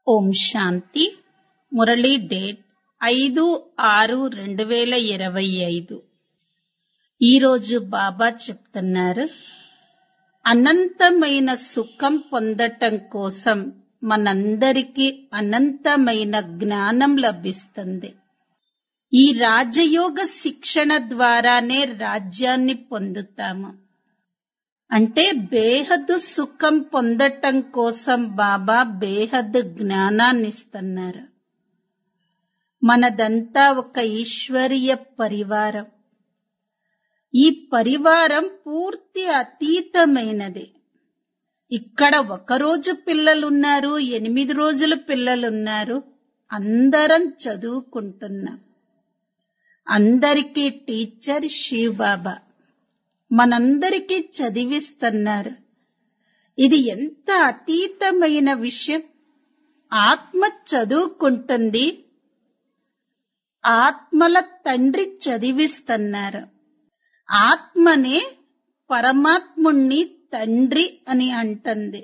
ఓం శాంతి Murali date ఐదు ఆరు రెండు వేల ఇరవై ఐదు ఈరోజు బాబా చెప్తున్నారు అనంతమైన సుఖం పొందటం కోసం మనందరికీ అనంతమైన జ్ఞానం లభిస్తుంది ఈ రాజయోగ శిక్షణ ద్వారానే రాజ్యాన్ని పొందుతాము అంటే బేహద్దు సుఖం పొందటం కోసం బాబా బేహద్దు జ్ఞానాన్ని ఇస్తున్నారు మనదంతా ఒక ఈశ్వరీయ పరివారం ఈ పరివారం పూర్తి అతీతమైనది ఇక్కడ ఒక రోజు పిల్లలున్నారు ఎనిమిది రోజుల పిల్లలున్నారు అందరం చదువుకుంటున్నాం అందరికీ టీచర్ శివ్ బాబా మనందరికీ చదివిస్తున్నారు ఇది ఎంత అతీతమైన విషయం ఆత్మ చదువుకుంటుంది ఆత్మల తండ్రి చదివిస్తున్నారు ఆత్మనే పరమాత్ముణ్ణి తండ్రి అని అంటుంది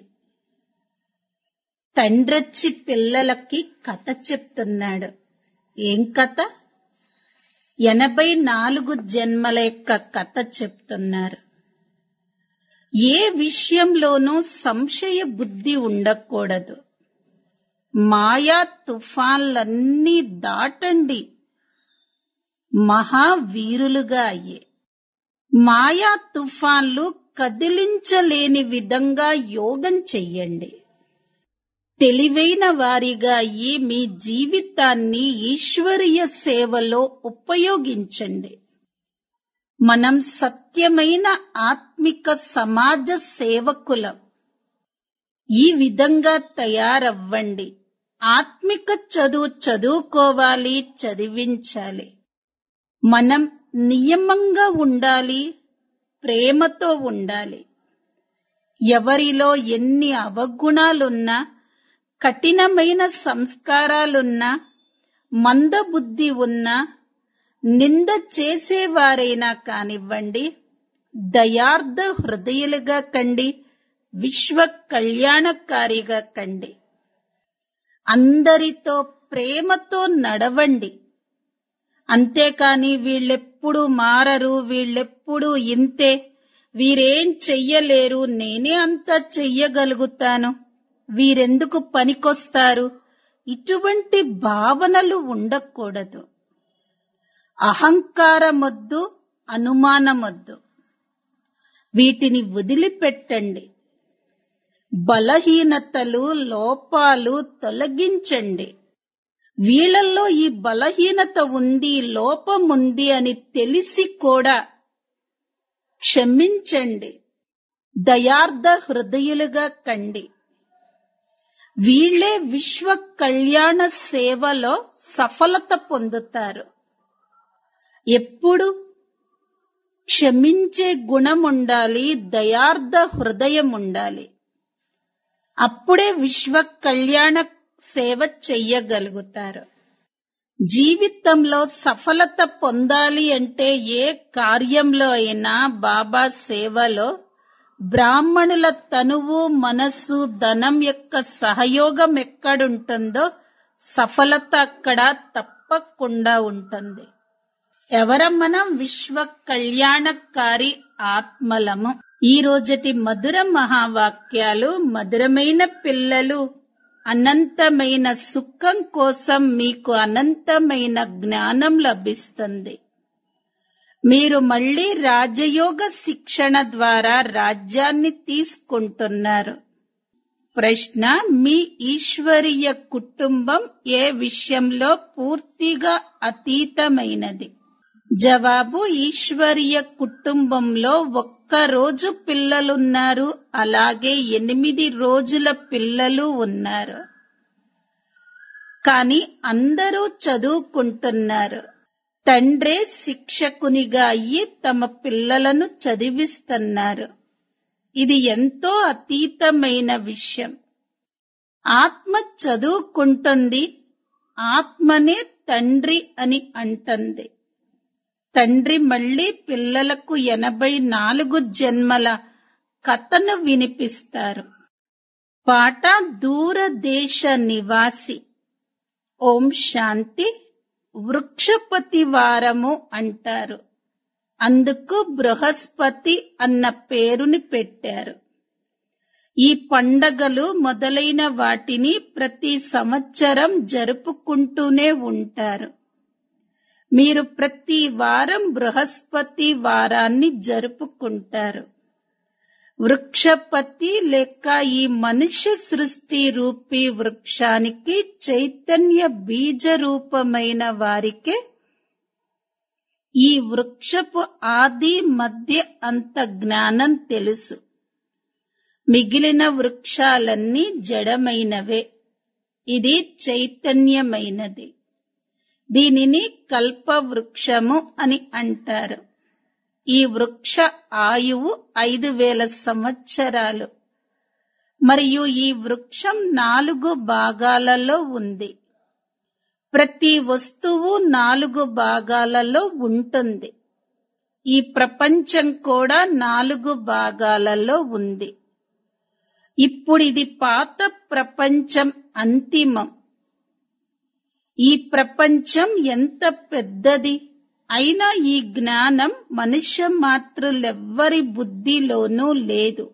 తండ్రొచ్చి పిల్లలకి కథ చెప్తున్నాడు ఏం కథ ఎనభై నాలుగు జన్మల యొక్క కథ చెప్తున్నారు ఏ విషయంలోనూ సంశయ బుద్ధి ఉండకూడదు మాయా తుఫాన్లన్నీ దాటండి మహావీరులుగా అయ్యే మాయా తుఫాన్లు కదిలించలేని విధంగా యోగం చెయ్యండి తెలివైన వారిగా అయ్యి మీ జీవితాన్ని ఈశ్వరీయ సేవలో ఉపయోగించండి మనం సత్యమైన ఆత్మిక సమాజ సేవకులం ఈ విధంగా తయారవ్వండి ఆత్మిక చదువు చదువుకోవాలి చదివించాలి మనం నియమంగా ఉండాలి ప్రేమతో ఉండాలి ఎవరిలో ఎన్ని అవగుణాలున్నా కఠినమైన సంస్కారాలున్నా మందబుద్ధి ఉన్నా నింద చేసేవారైనా కానివ్వండి దయార్థ హృదయులుగా కండి విశ్వ కళ్యాణకారిగా కండి అందరితో ప్రేమతో నడవండి అంతేకాని వీళ్ళెప్పుడు మారరు వీళ్ళెప్పుడు ఇంతే వీరేం చెయ్యలేరు నేనే అంతా చెయ్యగలుగుతాను వీరెందుకు పనికొస్తారు ఇటువంటి భావనలు ఉండకూడదు అహంకారమొద్దు అనుమానమొద్దు వీటిని వదిలిపెట్టండి బలహీనతలు లోపాలు తొలగించండి వీళ్ళల్లో ఈ బలహీనత ఉంది లోపం ఉంది అని తెలిసి కూడా క్షమించండి దయార్థ హృదయులుగా కండి వీళ్లే విశ్వ కళ్యాణ సేవలో సఫలత పొందుతారు ఎప్పుడు క్షమించే గుణం ఉండాలి దయార్థ హృదయం ఉండాలి అప్పుడే విశ్వ కళ్యాణ సేవ చెయ్యగలుగుతారు జీవితంలో సఫలత పొందాలి అంటే ఏ కార్యంలో అయినా బాబా సేవలో బ్రాహ్మణుల తనువు మనస్సు ధనం యొక్క సహయోగం ఎక్కడుంటుందో సఫలత అక్కడ తప్పకుండా ఉంటుంది ఎవరం మనం విశ్వ కళ్యాణకారి ఆత్మలము ఈ రోజటి మధుర మహావాక్యాలు మధురమైన పిల్లలు అనంతమైన సుఖం కోసం మీకు అనంతమైన జ్ఞానం లభిస్తుంది మీరు మళ్ళీ రాజయోగ శిక్షణ ద్వారా రాజ్యాన్ని తీసుకుంటున్నారు ప్రశ్న మీ ఈశ్వరీయ కుటుంబం ఏ విషయంలో పూర్తిగా అతీతమైనది జవాబు ఈశ్వరీయ కుటుంబంలో ఒక్క రోజు పిల్లలున్నారు అలాగే ఎనిమిది రోజుల పిల్లలు ఉన్నారు కానీ అందరూ చదువుకుంటున్నారు తండ్రే శిక్షకునిగా అయ్యి తమ పిల్లలను చదివిస్తున్నారు ఇది ఎంతో అతీతమైన విషయం ఆత్మ చదువుకుంటుంది ఆత్మనే తండ్రి అని అంటుంది తండ్రి మళ్ళీ పిల్లలకు ఎనభై నాలుగు జన్మల కథను వినిపిస్తారు పాట దూరదేశ నివాసి ఓం శాంతి వృక్షపతి వారము అంటారు అందుకు బృహస్పతి అన్న పేరుని పెట్టారు ఈ పండగలు మొదలైన వాటిని ప్రతి సంవత్సరం జరుపుకుంటూనే ఉంటారు మీరు ప్రతి వారం బృహస్పతి వారాన్ని జరుపుకుంటారు వృక్షపతి లేక ఈ మనుష్య సృష్టి రూపీ వృక్షానికి చైతన్య బీజ రూపమైన వారికే ఈ వృక్షపు ఆది మధ్య అంత జ్ఞానం తెలుసు మిగిలిన వృక్షాలన్నీ జడమైనవే ఇది చైతన్యమైనది దీనిని కల్పవృక్షము అని అంటారు ఈ వృక్ష ఆయువు ఐదు వేల సంవత్సరాలు మరియు ఈ వృక్షం నాలుగు భాగాలలో ఉంది ప్రతి వస్తువు నాలుగు భాగాలలో ఉంటుంది ఈ ప్రపంచం కూడా నాలుగు భాగాలలో ఉంది ఇప్పుడు ఇది పాత ప్రపంచం అంతిమం ఈ ప్రపంచం ఎంత పెద్దది అయినా ఈ జ్ఞానం మనుష్య మాత్రులెవ్వరి బుద్ధిలోనూ లేదు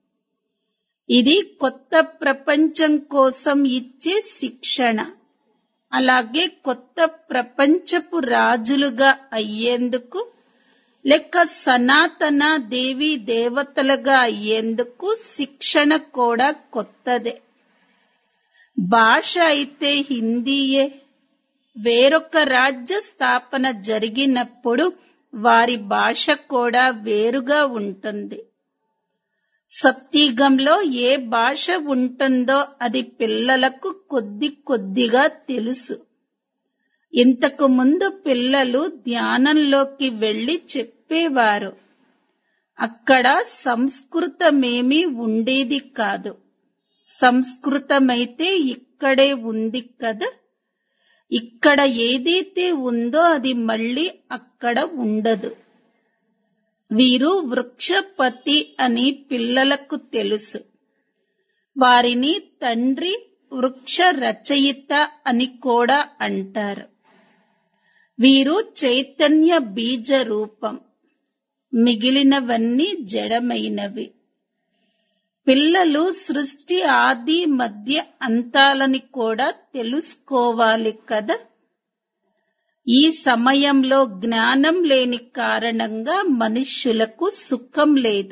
ఇది కొత్త ప్రపంచం కోసం ఇచ్చే శిక్షణ అలాగే కొత్త ప్రపంచపు రాజులుగా అయ్యేందుకు లెక్క సనాతన దేవి దేవతలుగా అయ్యేందుకు శిక్షణ కూడా కొత్తదే భాష అయితే హిందీయే వేరొక రాజ్య స్థాపన జరిగినప్పుడు వారి భాష కూడా వేరుగా ఉంటుంది సత్యగంలో ఏ భాష ఉంటుందో అది పిల్లలకు కొద్ది కొద్దిగా తెలుసు ఇంతకు ముందు పిల్లలు ధ్యానంలోకి వెళ్లి చెప్పేవారు అక్కడ సంస్కృతమేమీ ఉండేది కాదు సంస్కృతమైతే ఇక్కడే ఉంది కదా ఇక్కడ ఏదైతే ఉందో అది మళ్ళీ అక్కడ ఉండదు వీరు వృక్షపతి అని పిల్లలకు తెలుసు వారిని తండ్రి వృక్ష రచయిత అని కూడా అంటారు వీరు చైతన్య బీజ రూపం మిగిలినవన్నీ జడమైనవి పిల్లలు సృష్టి ఆది మధ్య అంతాలని కూడా తెలుసుకోవాలి కదా ఈ సమయంలో జ్ఞానం లేని కారణంగా మనుష్యులకు సుఖం లేదు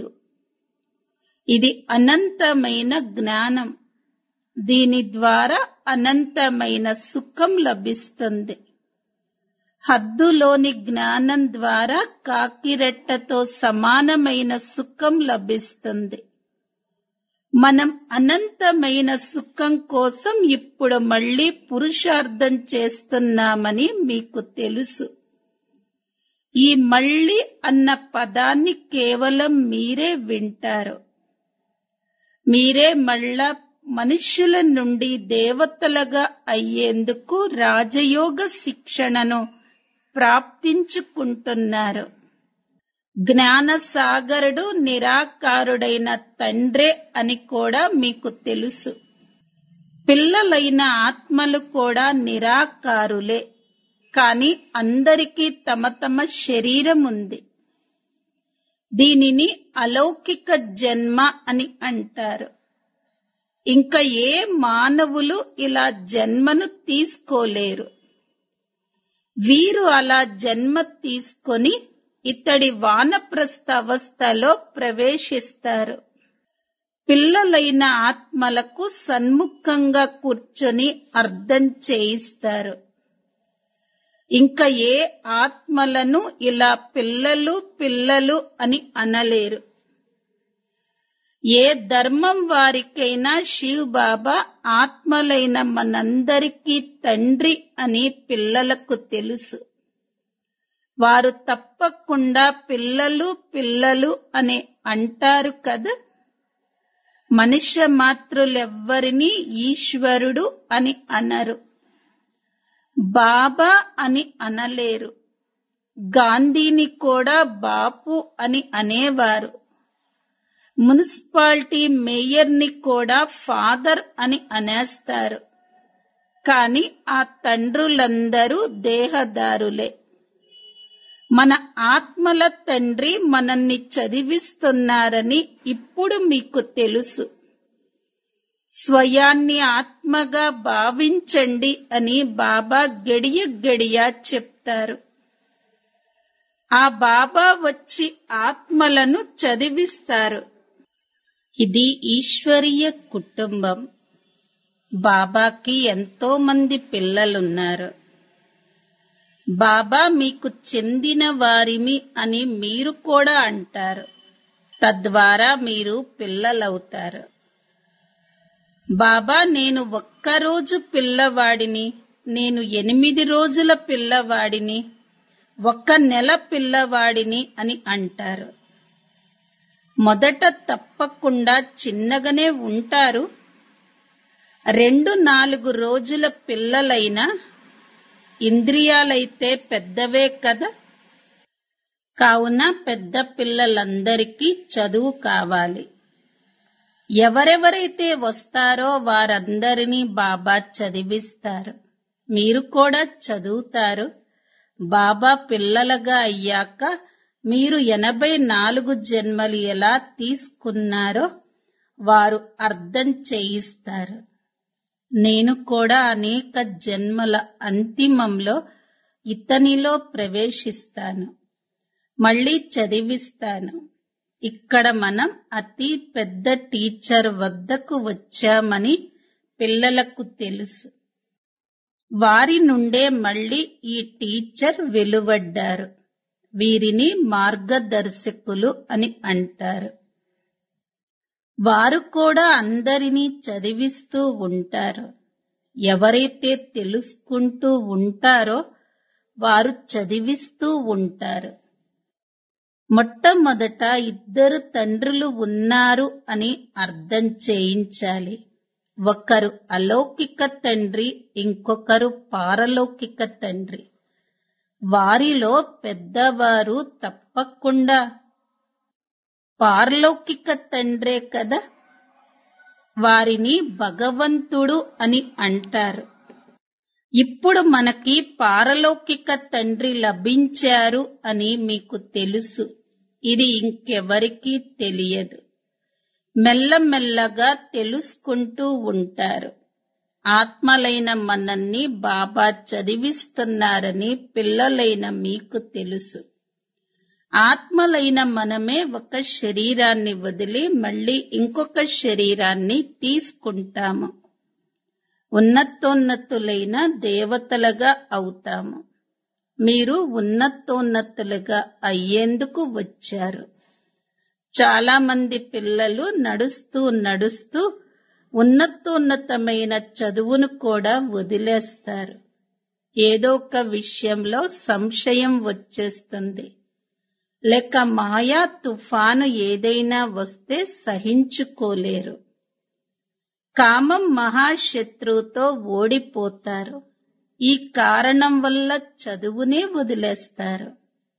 ఇది అనంతమైన జ్ఞానం దీని ద్వారా అనంతమైన సుఖం లభిస్తుంది హద్దులోని జ్ఞానం ద్వారా కాకిరెట్టతో సమానమైన సుఖం లభిస్తుంది మనం అనంతమైన సుఖం కోసం ఇప్పుడు మళ్ళీ పురుషార్థం చేస్తున్నామని మీకు తెలుసు ఈ మళ్ళీ అన్న పదాన్ని కేవలం మీరే వింటారు మీరే మళ్ళా మనుష్యుల నుండి దేవతలుగా అయ్యేందుకు రాజయోగ శిక్షణను ప్రాప్తించుకుంటున్నారు జ్ఞాన సాగరుడు నిరాకారుడైన తండ్రే అని కూడా మీకు తెలుసు పిల్లలైన ఆత్మలు కూడా నిరాకారులే కాని అందరికీ తమ తమ శరీరం ఉంది దీనిని అలౌకిక జన్మ అని అంటారు ఇంకా ఏ మానవులు ఇలా జన్మను తీసుకోలేరు వీరు అలా జన్మ తీసుకొని ఇతడి వానప్రస్థ అవస్థలో ప్రవేశిస్తారు పిల్లలైన ఆత్మలకు సన్ముఖంగా కూర్చొని అర్థం చేయిస్తారు ఇంకా ఏ ఆత్మలను ఇలా పిల్లలు పిల్లలు అని అనలేరు ఏ ధర్మం వారికైనా శివ్ బాబా ఆత్మలైన మనందరికీ తండ్రి అని పిల్లలకు తెలుసు వారు తప్పకుండా పిల్లలు పిల్లలు అని అంటారు కదా మనుష్య మాత్రులెవ్వరినీ ఈశ్వరుడు అని అనరు బాబా అని అనలేరు గాంధీని కూడా బాపు అని అనేవారు మున్సిపాలిటీ మేయర్ని కూడా ఫాదర్ అని అనేస్తారు కాని ఆ తండ్రులందరూ దేహదారులే మన ఆత్మల తండ్రి మనల్ని చదివిస్తున్నారని ఇప్పుడు మీకు తెలుసు స్వయాన్ని ఆత్మగా భావించండి అని బాబా గడియ గడియ చెప్తారు ఆ బాబా వచ్చి ఆత్మలను చదివిస్తారు ఇది ఈశ్వరీయ కుటుంబం బాబాకి ఎంతో మంది పిల్లలున్నారు బాబా మీకు చెందిన వారిమి అని మీరు కూడా అంటారు తద్వారా మీరు పిల్లలవుతారు బాబా నేను ఒక్కరోజు పిల్లవాడిని నేను ఎనిమిది రోజుల పిల్లవాడిని ఒక్క నెల పిల్లవాడిని అని అంటారు మొదట తప్పకుండా చిన్నగానే ఉంటారు రెండు నాలుగు రోజుల పిల్లలైనా ఇంద్రియాలైతే పెద్దవే కదా కావున పెద్ద పిల్లలందరికీ చదువు కావాలి ఎవరెవరైతే వస్తారో వారందరినీ బాబా చదివిస్తారు మీరు కూడా చదువుతారు బాబా పిల్లలుగా అయ్యాక మీరు ఎనభై నాలుగు జన్మలు ఎలా తీసుకున్నారో వారు అర్థం చేయిస్తారు నేను కూడా అనేక జన్మల అంతిమంలో ఇతనిలో ప్రవేశిస్తాను మళ్ళీ చదివిస్తాను ఇక్కడ మనం అతి పెద్ద టీచర్ వద్దకు వచ్చామని పిల్లలకు తెలుసు వారి నుండే మళ్ళీ ఈ టీచర్ వెలువడ్డారు వీరిని మార్గదర్శకులు అని అంటారు వారు కూడా అందరినీ చదివిస్తూ ఉంటారు ఎవరైతే తెలుసుకుంటూ ఉంటారో వారు చదివిస్తూ ఉంటారు మొట్టమొదట ఇద్దరు తండ్రులు ఉన్నారు అని అర్థం చేయించాలి ఒకరు అలౌకిక తండ్రి ఇంకొకరు పారలౌకిక తండ్రి వారిలో పెద్దవారు తప్పకుండా పారలౌకిక తండ్రే కదా వారిని భగవంతుడు అని అంటారు ఇప్పుడు మనకి పారలౌకిక తండ్రి లభించారు అని మీకు తెలుసు ఇది ఇంకెవరికీ తెలియదు మెల్లమెల్లగా తెలుసుకుంటూ ఉంటారు ఆత్మలైన మనల్ని బాబా చదివిస్తున్నారని పిల్లలైన మీకు తెలుసు ఆత్మలైన మనమే ఒక శరీరాన్ని వదిలి మళ్ళీ ఇంకొక శరీరాన్ని తీసుకుంటాము ఉన్నతోన్నతులైన దేవతలుగా అవుతాము మీరు ఉన్నతోన్నతులుగా అయ్యేందుకు వచ్చారు చాలా మంది పిల్లలు నడుస్తూ నడుస్తూ ఉన్నతోన్నతమైన చదువును కూడా వదిలేస్తారు ఏదో ఒక విషయంలో సంశయం వచ్చేస్తుంది లేక మాయా తుఫాను ఏదైనా వస్తే సహించుకోలేరు కామం మహాశత్రువుతో ఓడిపోతారు ఈ కారణం వల్ల చదువునే వదిలేస్తారు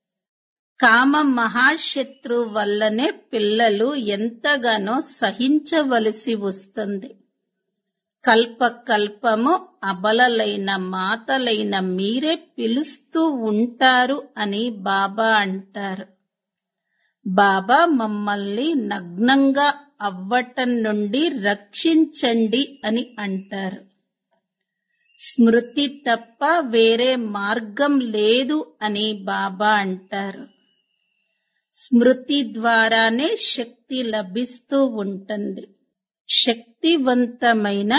కామ మహాశత్రు వల్లనే పిల్లలు ఎంతగానో సహించవలసి వస్తుంది కల్ప కల్పము అబలలైన మాతలైన మీరే పిలుస్తూ ఉంటారు అని బాబా అంటారు బాబా మమ్మల్ని నగ్నంగా అవ్వటం నుండి రక్షించండి అని అంటారు స్మృతి తప్ప వేరే మార్గం లేదు అని బాబా అంటారు స్మృతి ద్వారానే శక్తి లభిస్తూ ఉంటుంది శక్తివంతమైన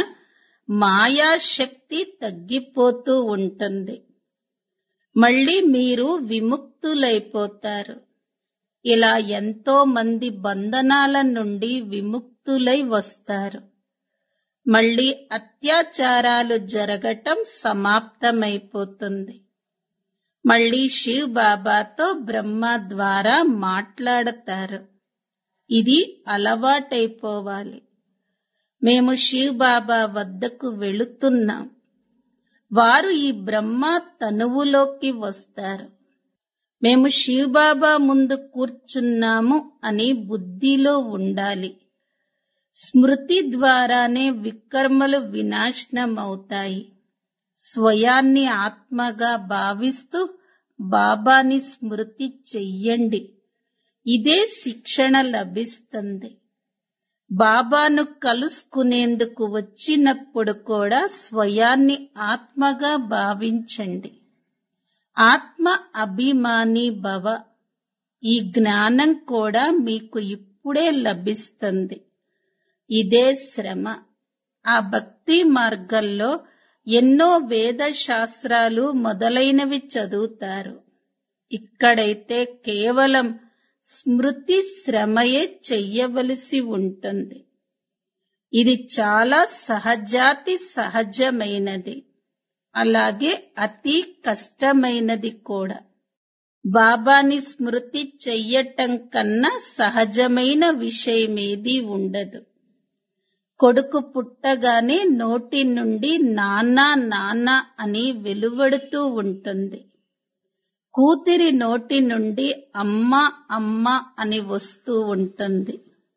మాయాశక్తి తగ్గిపోతూ ఉంటుంది మళ్ళీ మీరు విముక్తులైపోతారు ఇలా ఎంతో మంది బంధనాల నుండి విముక్తులై వస్తారు మళ్ళీ అత్యాచారాలు జరగటం సమాప్తమైపోతుంది మళ్ళీ శివ్ బాబాతో బ్రహ్మ ద్వారా మాట్లాడతారు ఇది అలవాటైపోవాలి మేము శివ్ బాబా వద్దకు వెళుతున్నాం వారు ఈ బ్రహ్మ తనువులోకి వస్తారు మేము శివబాబా ముందు కూర్చున్నాము అని బుద్ధిలో ఉండాలి స్మృతి ద్వారానే వికర్మలు వినాశనమవుతాయి స్వయాన్ని ఆత్మగా భావిస్తూ బాబాని స్మృతి చెయ్యండి ఇదే శిక్షణ లభిస్తుంది బాబాను కలుసుకునేందుకు వచ్చినప్పుడు కూడా స్వయాన్ని ఆత్మగా భావించండి ఆత్మ అభిమాని భవ ఈ జ్ఞానం కూడా మీకు ఇప్పుడే లభిస్తుంది ఇదే శ్రమ ఆ భక్తి మార్గంలో ఎన్నో వేద శాస్త్రాలు మొదలైనవి చదువుతారు ఇక్కడైతే కేవలం స్మృతి శ్రమయే చెయ్యవలసి ఉంటుంది ఇది చాలా సహజాతి సహజమైనది అలాగే అతి కష్టమైనది కూడా బాబాని స్మృతి చెయ్యటం కన్నా సహజమైన విషయమేది ఉండదు కొడుకు పుట్టగానే నోటి నుండి నాన్న నాన్న అని వెలువడుతూ ఉంటుంది కూతురి నోటి నుండి అమ్మ అమ్మ అని వస్తూ ఉంటుంది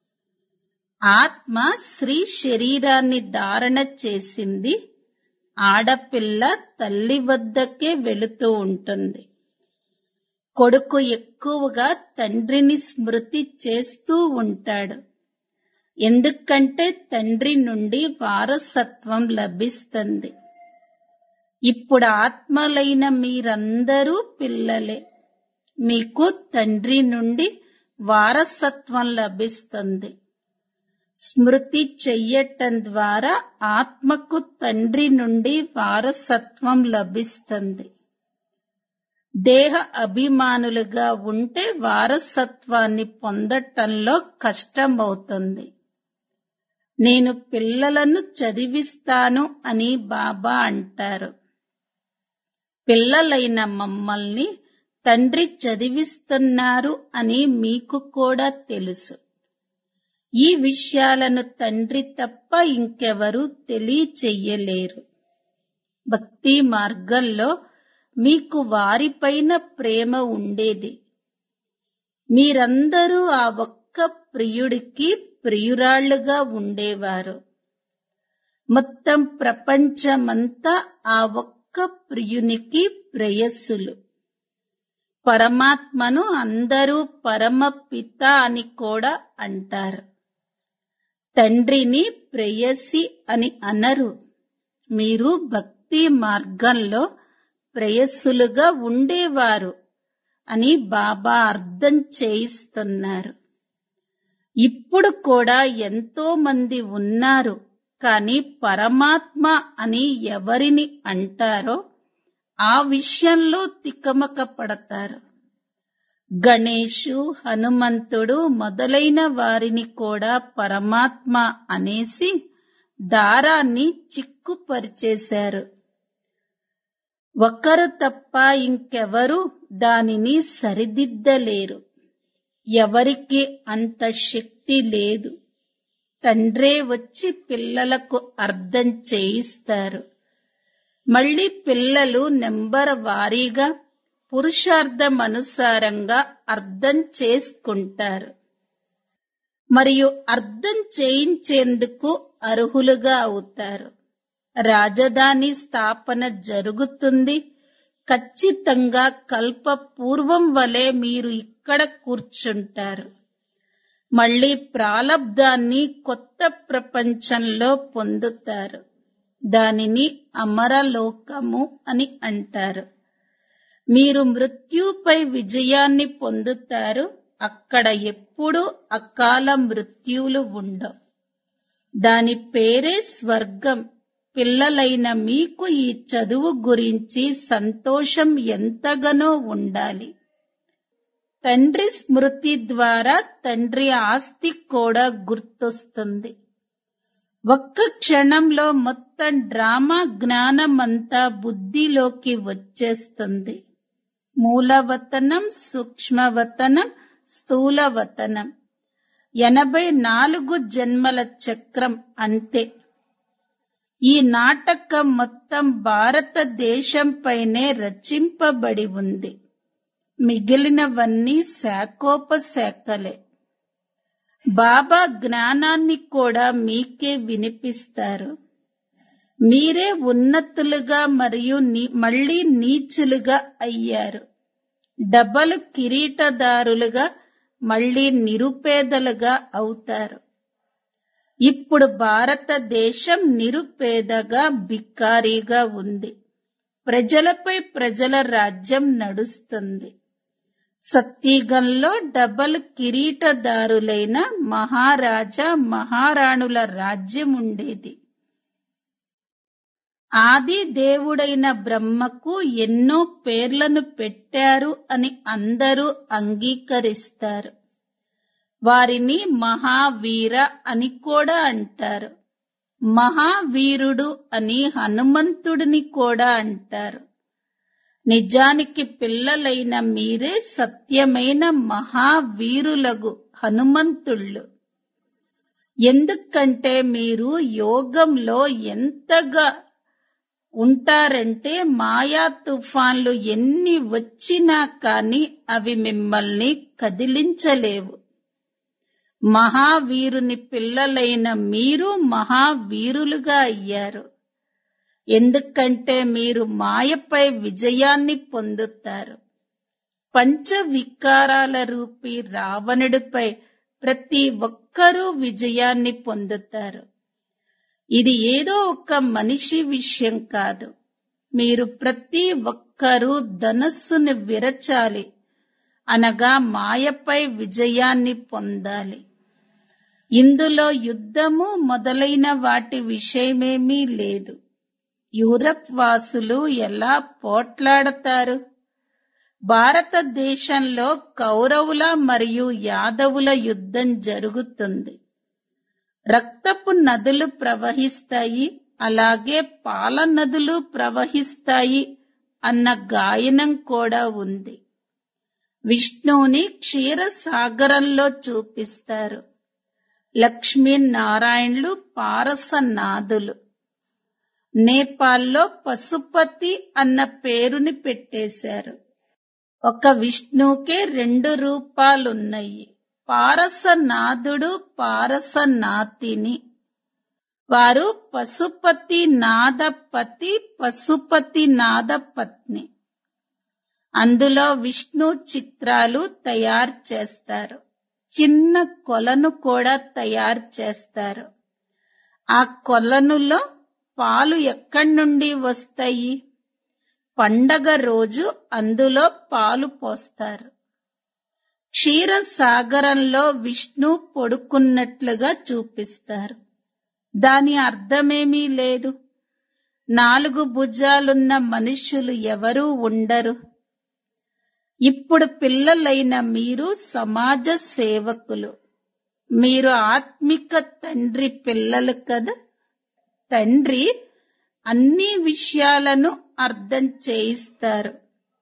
ఆత్మ స్త్రీ శరీరాన్ని ధారణ చేసింది ఆడపిల్ల తల్లి వద్దకే వెళుతూ ఉంటుంది కొడుకు ఎక్కువగా తండ్రిని స్మృతి చేస్తూ ఉంటాడు ఎందుకంటే తండ్రి నుండి వారసత్వం లభిస్తుంది ఇప్పుడు ఆత్మలైన మీరందరూ పిల్లలే మీకు తండ్రి నుండి వారసత్వం లభిస్తుంది స్మృతి చెయ్యటం ద్వారా ఆత్మకు తండ్రి నుండి వారసత్వం లభిస్తుంది దేహ అభిమానులుగా ఉంటే వారసత్వాన్ని పొందటంలో కష్టమవుతుంది నేను పిల్లలను చదివిస్తాను అని బాబా అంటారు పిల్లలైన మమ్మల్ని తండ్రి చదివిస్తున్నారు అని మీకు కూడా తెలుసు ఈ విషయాలను తండ్రి తప్ప ఇంకెవరూ తెలియచెయ్యలేరు భక్తి మార్గంలో మీకు వారిపైన ప్రేమ ఉండేది మీరందరూ ఆ ఒక్క ప్రియుడికి ప్రియురాళ్లుగా ఉండేవారు మొత్తం ప్రపంచమంతా ఆ ఒక్క ప్రియునికి ప్రేయస్సులు పరమాత్మను అందరూ పరమ పిత అని కూడా అంటారు తండ్రిని ప్రేయసి అని అనరు మీరు భక్తి మార్గంలో ప్రేయస్సులుగా ఉండేవారు అని బాబా అర్థం చేయిస్తున్నారు ఇప్పుడు కూడా ఎంతో మంది ఉన్నారు కానీ పరమాత్మ అని ఎవరిని అంటారో ఆ విషయంలో తికమక పడతారు గణేషు హనుమంతుడు మొదలైన వారిని కూడా పరమాత్మ అనేసి దారాన్ని చిక్కుపరిచేశారు ఒకరు తప్ప ఇంకెవరు దానిని సరిదిద్దలేరు ఎవరికి అంత శక్తి లేదు తండ్రే వచ్చి పిల్లలకు అర్థం చేయిస్తారు మళ్ళీ పిల్లలు నెంబర్ వారీగా పురుషార్థం అనుసారంగా అర్థం చేసుకుంటారు మరియు అర్థం చేయించేందుకు అర్హులుగా అవుతారు రాజధాని స్థాపన జరుగుతుంది ఖచ్చితంగా కల్ప పూర్వం వలె మీరు ఇక్కడ కూర్చుంటారు మళ్ళీ ప్రాలబ్ధాన్ని కొత్త ప్రపంచంలో పొందుతారు దానిని అమరలోకము అని అంటారు మీరు మృత్యుపై విజయాన్ని పొందుతారు అక్కడ ఎప్పుడూ అకాల మృత్యువులు ఉండవు దాని పేరే స్వర్గం పిల్లలైన మీకు ఈ చదువు గురించి సంతోషం ఎంతగానో ఉండాలి తండ్రి స్మృతి ద్వారా తండ్రి ఆస్తి కూడా గుర్తొస్తుంది ఒక్క క్షణంలో మొత్తం డ్రామా జ్ఞానమంతా బుద్ధిలోకి వచ్చేస్తుంది మూలవతనం సూక్ష్మవతనం స్థూలవతనం ఎనభై నాలుగు జన్మల చక్రం అంతే ఈ నాటకం మొత్తం భారతదేశంపైనే రచింపబడి ఉంది మిగిలినవన్నీ శాఖోపశాఖలే బాబా జ్ఞానాన్ని కూడా మీకే వినిపిస్తారు మీరే ఉన్నతులుగా మరియు నీ- మళ్ళీ నీచులుగా అయ్యారు డబల్ కిరీటదారులుగా మళ్ళీ నిరుపేదలుగా అవుతారు ఇప్పుడు భారతదేశం నిరుపేదగా బిక్కారీగా ఉంది ప్రజలపై ప్రజల రాజ్యం నడుస్తుంది సత్యగంలో డబల్ కిరీటదారులైన మహారాజా మహారాణుల రాజ్యం ఉండేది ఆది దేవుడైన బ్రహ్మకు ఎన్నో పేర్లను పెట్టారు అని అందరూ అంగీకరిస్తారు వారిని మహావీర అని కూడా అంటారు మహావీరుడు అని హనుమంతుడిని కూడా అంటారు నిజానికి పిల్లలైన మీరే సత్యమైన మహావీరులగు హనుమంతుళ్ళు ఎందుకంటే మీరు యోగంలో ఎంతగా ఉంటారంటే మాయా తుఫాన్లు ఎన్ని వచ్చినా కాని అవి మిమ్మల్ని కదిలించలేవు మహావీరుని పిల్లలైన మీరు మహావీరులుగా అయ్యారు ఎందుకంటే మీరు మాయపై విజయాన్ని పొందుతారు పంచ వికారాల రూపీ రావణుడిపై ప్రతి ఒక్కరూ విజయాన్ని పొందుతారు ఇది ఏదో ఒక మనిషి విషయం కాదు మీరు ప్రతి ఒక్కరూ ధనస్సును విరచాలి అనగా మాయపై విజయాన్ని పొందాలి ఇందులో యుద్ధము మొదలైన వాటి విషయమేమీ లేదు యూరప్ వాసులు ఎలా పోట్లాడతారు భారతదేశంలో కౌరవుల మరియు యాదవుల యుద్ధం జరుగుతుంది రక్తపు నదులు ప్రవహిస్తాయి అలాగే పాల నదులు ప్రవహిస్తాయి అన్న గాయనం కూడా ఉంది విష్ణువుని క్షీరసాగరంలో చూపిస్తారు లక్ష్మీనారాయణులు పారసనాథులు నేపాల్లో పశుపతి అన్న పేరుని పెట్టేశారు ఒక విష్ణువుకే రెండు రూపాలున్నాయి పారసనాథుడు పారసనాథిని వారు పశుపతి నాదపతి పశుపతి నాదపత్ని అందులో విష్ణు చిత్రాలు తయారు చేస్తారు చిన్న కొలను కూడా తయారు చేస్తారు ఆ కొలనులో పాలు ఎక్కడి నుండి వస్తాయి పండగ రోజు అందులో పాలు పోస్తారు క్షీరసాగరంలో విష్ణు పొడుకున్నట్లుగా చూపిస్తారు దాని అర్థమేమీ లేదు నాలుగు భుజాలున్న మనుషులు ఎవరూ ఉండరు ఇప్పుడు పిల్లలైన మీరు సమాజ సేవకులు మీరు ఆత్మిక తండ్రి పిల్లలు కదా తండ్రి అన్ని విషయాలను అర్థం చేయిస్తారు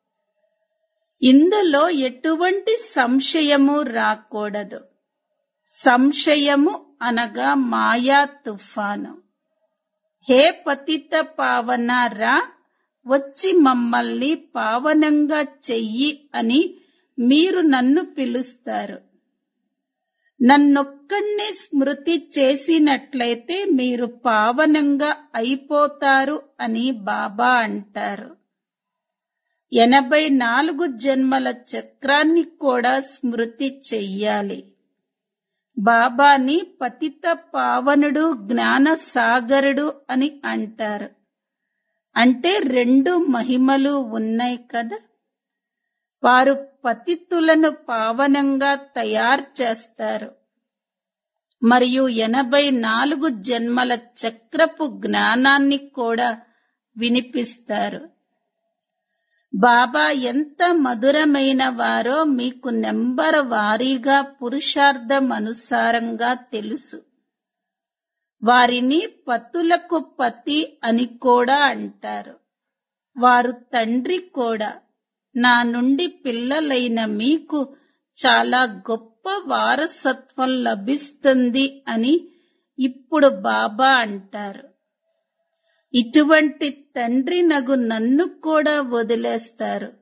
ఇందులో ఎటువంటి సంశయము రాకూడదు సంశయము అనగా మాయా తుఫాను హే పతిత పావన రా వచ్చి మమ్మల్ని పావనంగా చెయ్యి అని మీరు నన్ను పిలుస్తారు నన్నొక్కడినే స్మృతి చేసినట్లయితే మీరు పావనంగా అయిపోతారు అని బాబా అంటారు ఎనభై నాలుగు జన్మల చక్రాన్ని కూడా స్మృతి చెయ్యాలి బాబాని పతిత పావనుడు జ్ఞాన సాగరుడు అని అంటారు అంటే రెండు మహిమలు ఉన్నాయి కదా వారు పతితులను పావనంగా తయారు చేస్తారు మరియు ఎనభై నాలుగు జన్మల చక్రపు జ్ఞానాన్ని కూడా వినిపిస్తారు బాబా ఎంత మధురమైన వారో మీకు నెంబర్ వారీగా పురుషార్థం అనుసారంగా తెలుసు వారిని పతులకు పతి అని కూడా అంటారు వారు తండ్రి కూడా నా నుండి పిల్లలైన మీకు చాలా గొప్ప వారసత్వం లభిస్తుంది అని ఇప్పుడు బాబా అంటారు ఇటువంటి తండ్రి నగు నన్ను కూడా వదిలేస్తారు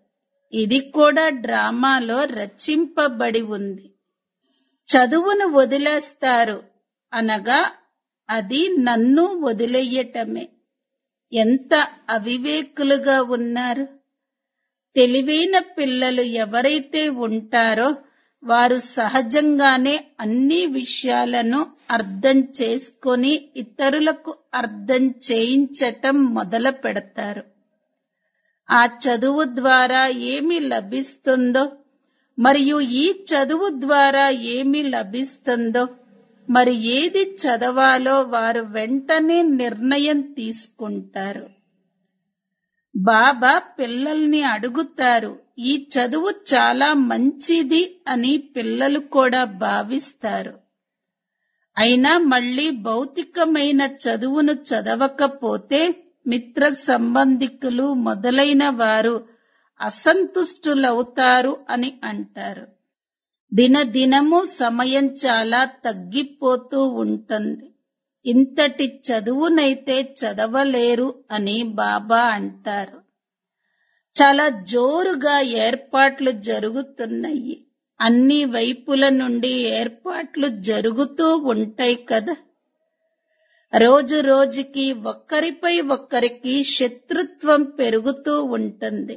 ఇది కూడా డ్రామాలో రచింపబడి ఉంది చదువును వదిలేస్తారు అనగా అది నన్ను వదిలేయటమే ఎంత అవివేకులుగా ఉన్నారు తెలివైన పిల్లలు ఎవరైతే ఉంటారో వారు సహజంగానే అన్ని విషయాలను అర్థం చేసుకొని ఇతరులకు అర్థం చేయించటం మొదలు పెడతారు ఆ చదువు ద్వారా ఏమి లభిస్తుందో మరియు ఈ చదువు ద్వారా ఏమి లభిస్తుందో మరి ఏది చదవాలో వారు వెంటనే నిర్ణయం తీసుకుంటారు బాబా పిల్లల్ని అడుగుతారు ఈ చదువు చాలా మంచిది అని పిల్లలు కూడా భావిస్తారు అయినా మళ్ళీ భౌతికమైన చదువును చదవకపోతే మిత్ర సంబంధికులు మొదలైన వారు అసంతుష్టులవుతారు అని అంటారు దినదినము సమయం చాలా తగ్గిపోతూ ఉంటుంది ఇంతటి చదువునైతే చదవలేరు అని బాబా అంటారు చాలా జోరుగా ఏర్పాట్లు జరుగుతున్నాయి అన్ని వైపుల నుండి ఏర్పాట్లు జరుగుతూ ఉంటాయి కదా రోజు రోజుకి ఒక్కరిపై ఒక్కరికి శత్రుత్వం పెరుగుతూ ఉంటుంది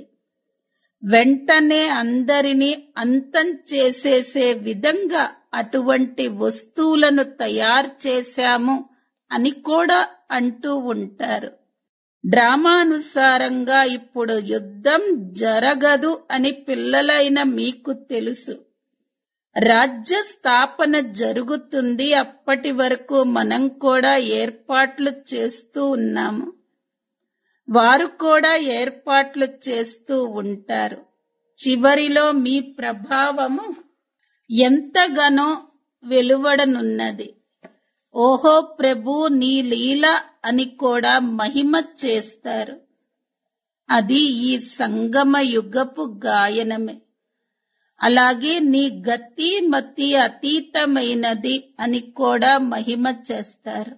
వెంటనే అందరినీ అంతం చేసేసే విధంగా అటువంటి వస్తువులను తయారు చేశాము అని కూడా అంటూ ఉంటారు డ్రామానుసారంగా ఇప్పుడు యుద్ధం జరగదు అని పిల్లలైన మీకు తెలుసు రాజ్య స్థాపన జరుగుతుంది అప్పటి వరకు మనం కూడా ఏర్పాట్లు చేస్తూ ఉన్నాము వారు కూడా ఏర్పాట్లు చేస్తూ ఉంటారు చివరిలో మీ ప్రభావము ఎంతగానో వెలువడనున్నది ఓహో ప్రభు నీ లీల అని కూడా మహిమ చేస్తారు అది ఈ సంగమ యుగపు గాయనమే అలాగే నీ గతి మతి అతీతమైనది అని కూడా మహిమ చేస్తారు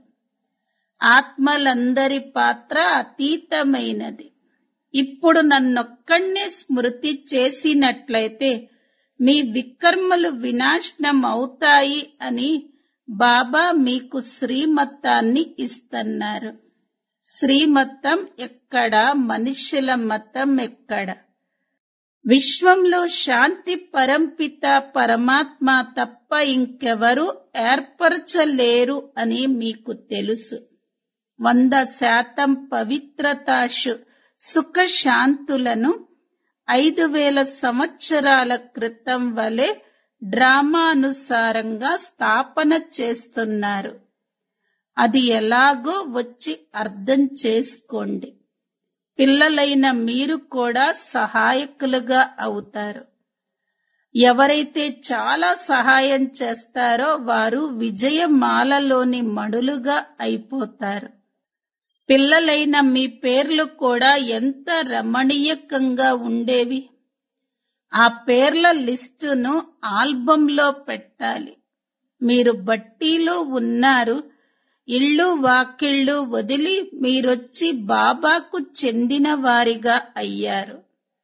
ఆత్మలందరి పాత్ర అతీతమైనది ఇప్పుడు నన్నొక్కడినే స్మృతి చేసినట్లయితే మీ వికర్మలు వినాశనం అవుతాయి అని బాబా మీకు శ్రీమతాన్ని ఇస్తున్నారు శ్రీమతం ఎక్కడ మనుషుల మతం ఎక్కడ విశ్వంలో శాంతి పరంపిత పరమాత్మ తప్ప ఇంకెవరూ ఏర్పరచలేరు అని మీకు తెలుసు వంద శాతం పవిత్రతాశు సుఖ శాంతులను ఐదు వేల సంవత్సరాల క్రితం వలె డ్రామానుసారంగా స్థాపన చేస్తున్నారు అది ఎలాగో వచ్చి అర్థం చేసుకోండి పిల్లలైన మీరు కూడా సహాయకులుగా అవుతారు ఎవరైతే చాలా సహాయం చేస్తారో వారు విజయమాలలోని మడులుగా అయిపోతారు పిల్లలైన మీ పేర్లు కూడా ఎంత రమణీయకంగా ఉండేవి ఆ పేర్ల లిస్టును ఆల్బంలో పెట్టాలి మీరు బట్టీలో ఉన్నారు ఇళ్ళు వాకిళ్ళు వదిలి మీరొచ్చి బాబాకు చెందిన వారిగా అయ్యారు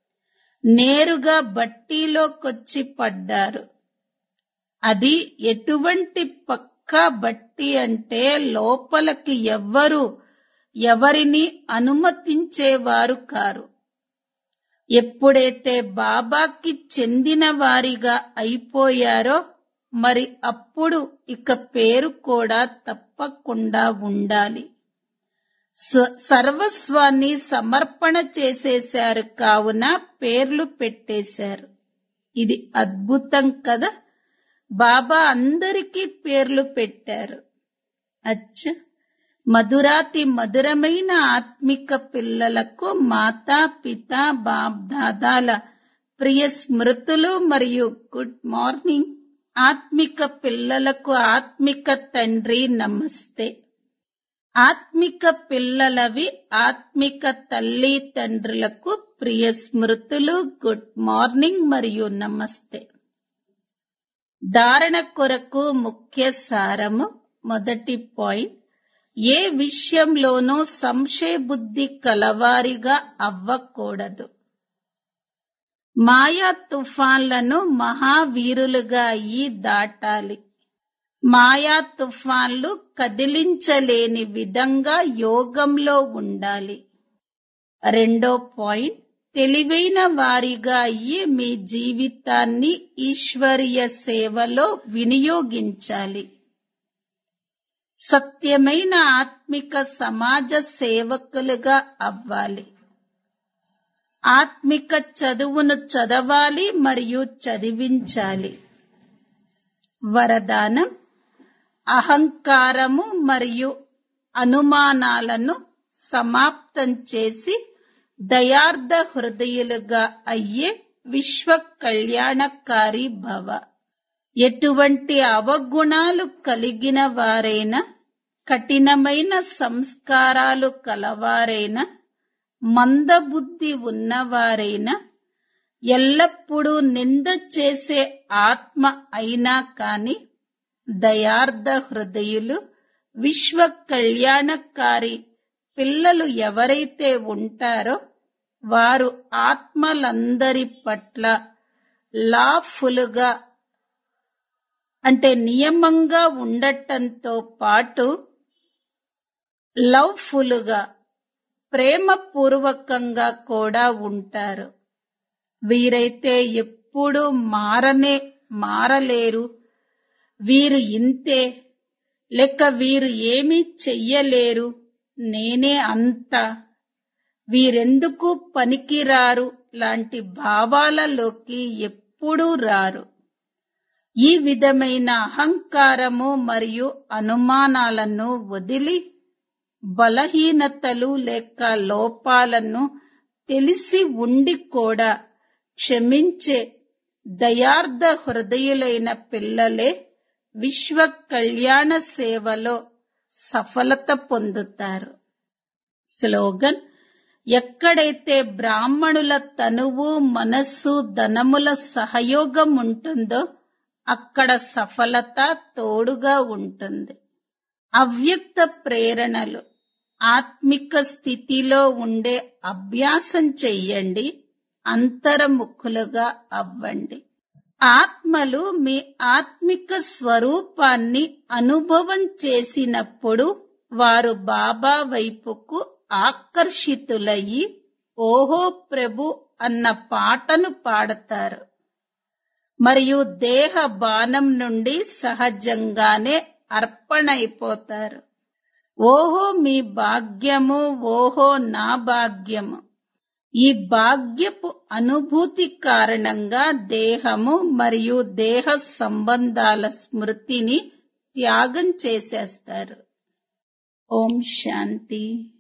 నేరుగా బట్టీలోకొచ్చి పడ్డారు అది ఎటువంటి పక్కా బట్టి అంటే లోపలికి ఎవ్వరు ఎవరిని అనుమతించేవారు కారు ఎప్పుడైతే బాబాకి చెందిన వారిగా అయిపోయారో మరి అప్పుడు ఇక పేరు కూడా తప్పకుండా ఉండాలి స్వ- సర్వస్వాన్ని సమర్పణ చేసేశారు కావున పేర్లు పెట్టేశారు ఇది అద్భుతం కదా బాబా అందరికీ పేర్లు పెట్టారు అచ్చ మధురాతి మధురమైన ఆత్మిక పిల్లలకు మాతా పిత బాప్ దాదాల ప్రియ స్మృతులు మరియు గుడ్ మార్నింగ్ ఆత్మిక పిల్లలకు ఆత్మిక తండ్రి నమస్తే ఆత్మిక పిల్లలవి ఆత్మిక తల్లి తండ్రులకు ప్రియ స్మృతులు గుడ్ మార్నింగ్ మరియు నమస్తే ధారణ కొరకు ముఖ్య సారము మొదటి పాయింట్ ఏ విషయంలోనూ సంశయ బుద్ధి కలవారిగా అవ్వకూడదు మాయా తుఫాన్లను మహావీరులుగా అయ్యి దాటాలి మాయా తుఫాన్లు కదిలించలేని విధంగా యోగంలో ఉండాలి రెండో పాయింట్ తెలివైన వారిగా అయ్యి మీ జీవితాన్ని ఈశ్వరీయ సేవలో వినియోగించాలి సత్యమైన ఆత్మిక సమాజ సేవకులుగా అవ్వాలి ఆత్మిక చదువును చదవాలి మరియు చదివించాలి వరదానం అహంకారము మరియు అనుమానాలను సమాప్తం చేసి దయార్థ హృదయులుగా అయ్యే విశ్వ కళ్యాణకారి భవ ఎటువంటి అవగుణాలు కలిగిన వారైనా కఠినమైన సంస్కారాలు కలవారైనా మందబుద్ధి ఉన్నవారైనా ఎల్లప్పుడూ నింద చేసే ఆత్మ అయినా కాని దయార్థ హృదయులు విశ్వ కళ్యాణకారి పిల్లలు ఎవరైతే ఉంటారో వారు ఆత్మలందరి పట్ల లాఫులుగా అంటే నియమంగా ఉండటంతో పాటు లవ్ఫుల్గా ప్రేమపూర్వకంగా కూడా ఉంటారు వీరైతే ఎప్పుడూ మారనే మారలేరు వీరు ఇంతే లేక వీరు ఏమీ చెయ్యలేరు నేనే అంత వీరెందుకు పనికిరారు లాంటి భావాలలోకి ఎప్పుడూ రారు ఈ విధమైన అహంకారము మరియు అనుమానాలను వదిలి బలహీనతలు లేక లోపాలను తెలిసి ఉండి కూడా క్షమించే దయార్థ హృదయులైన పిల్లలే విశ్వ కళ్యాణ సేవలో సఫలత పొందుతారు స్లోగన్ ఎక్కడైతే బ్రాహ్మణుల తనువు మనస్సు ధనముల సహయోగం ఉంటుందో అక్కడ సఫలత తోడుగా ఉంటుంది అవ్యక్త ప్రేరణలు ఆత్మిక స్థితిలో ఉండే అభ్యాసం చెయ్యండి అంతర్ముఖులుగా అవ్వండి ఆత్మలు మీ ఆత్మిక స్వరూపాన్ని అనుభవం చేసినప్పుడు వారు బాబా వైపుకు ఆకర్షితులయ్యి ఓహో ప్రభు అన్న పాటను పాడతారు మరియు దేహ బాణం నుండి సహజంగానే అర్పణైపోతారు ఓహో మీ భాగ్యము ఓహో నా భాగ్యము ఈ భాగ్యపు అనుభూతి కారణంగా దేహము మరియు దేహ సంబంధాల స్మృతిని త్యాగం చేసేస్తారు ఓం శాంతి